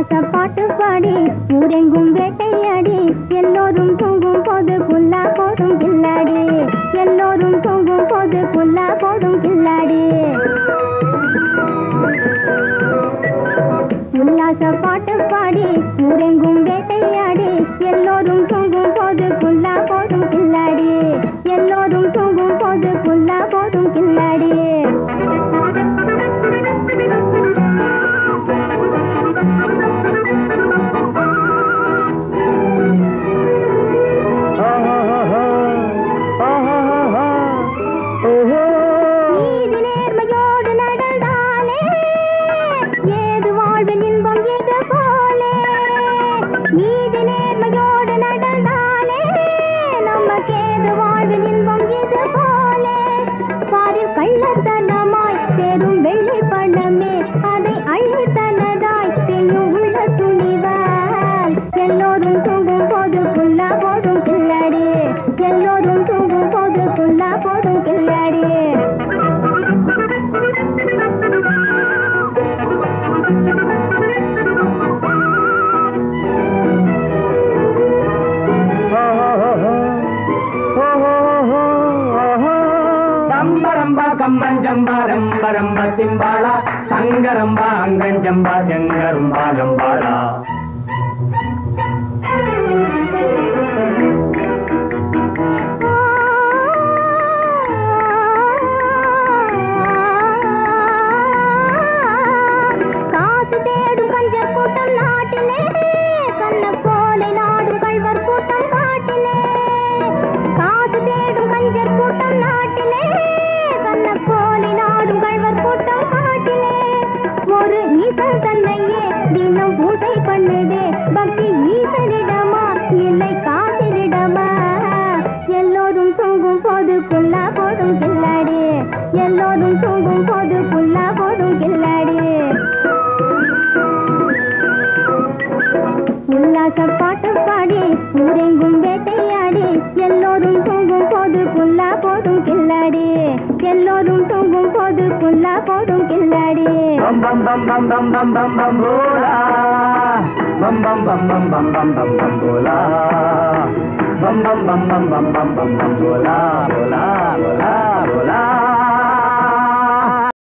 உல்லாச பாட்டு பாடி ஊரெங்கும் வேட்டையாடி எல்லோரும் தூங்கும் போது குல்லா போடும் கில்லாடி எல்லோரும் தூங்கும் போது குல்லா போடும் கில்லாடி உல்லாச பாட்டு பாடி ஊரெங்கும் வேட்டையாடி எல்லோரும் தூங்கும் போது குல்லா போடும் கில்லாடி எல்லோரும் தூங்கும் போது குல்லா போடும் கில்லாடி நீதி நேர்மையோடு நடந்தாலே ஏது வாழ்வின் இன்பம் இது போலே நீதி நேர்மையோடு நடந்தாலே நமக்கேது வாழ்வின் இன்பம் இது போலே பாரில் கள்ளத்தனமாய் சேரும் வெள்ளி பணமே அதை அள்ளித்தனதாய் செய்யும் உள்ள துணிவால் எல்லோரும் தூங்கும் போது குல்லா போடும் கில்லாடி எல்லோரும் தூங்கும் போது குல்லா போடும் கில்லாடி சம்பரம்பா கம்பஞ்சம்பா ரம்பரம்ப திம்பாளா சங்கரம்பா அங்கஞ்சம்பா செங்கரும்பா ஜம்பாளா காசு தேடும் கஞ்சர் கூட்டம் நாட்டிலே கண்ண கோலை நாடும் கள்வர் கூட்டம் காட்டிலே காசு தேடும் கஞ்சர் கூட்டம் நாட்டிலே கண்ண கோலை நாடும் கள்வர் கூட்டம் காட்டிலே ஒரு ஈசன் தன்னையே தினம் பூசை பண்ணுதே பக்தி ஈசனிடமா இல்லை காசினிடமா எல்லோரும் தூங்கும் போது குல்லா போடும் கில்லாடி எல்லோரும் தூங்கும் போது குல்லா போடும் கில்லாடி உல்லாச பாட்டு பாடி ஊரெங்கும் வேட்டையாடி எல்லோரும் தூங்கும் போது குல்லா போடும் கில்லாடி எல்லோரும் தூங்கும் போது குல்லா போடும் கில்லாடி பம் பம் பம் பம் பம் பம் பம் பம் போலா பம் பம் பம் பம் பம் பம் பம் பம் போலா பம் பம் பம் பம் பம் பம் பம் பம் போலா போலா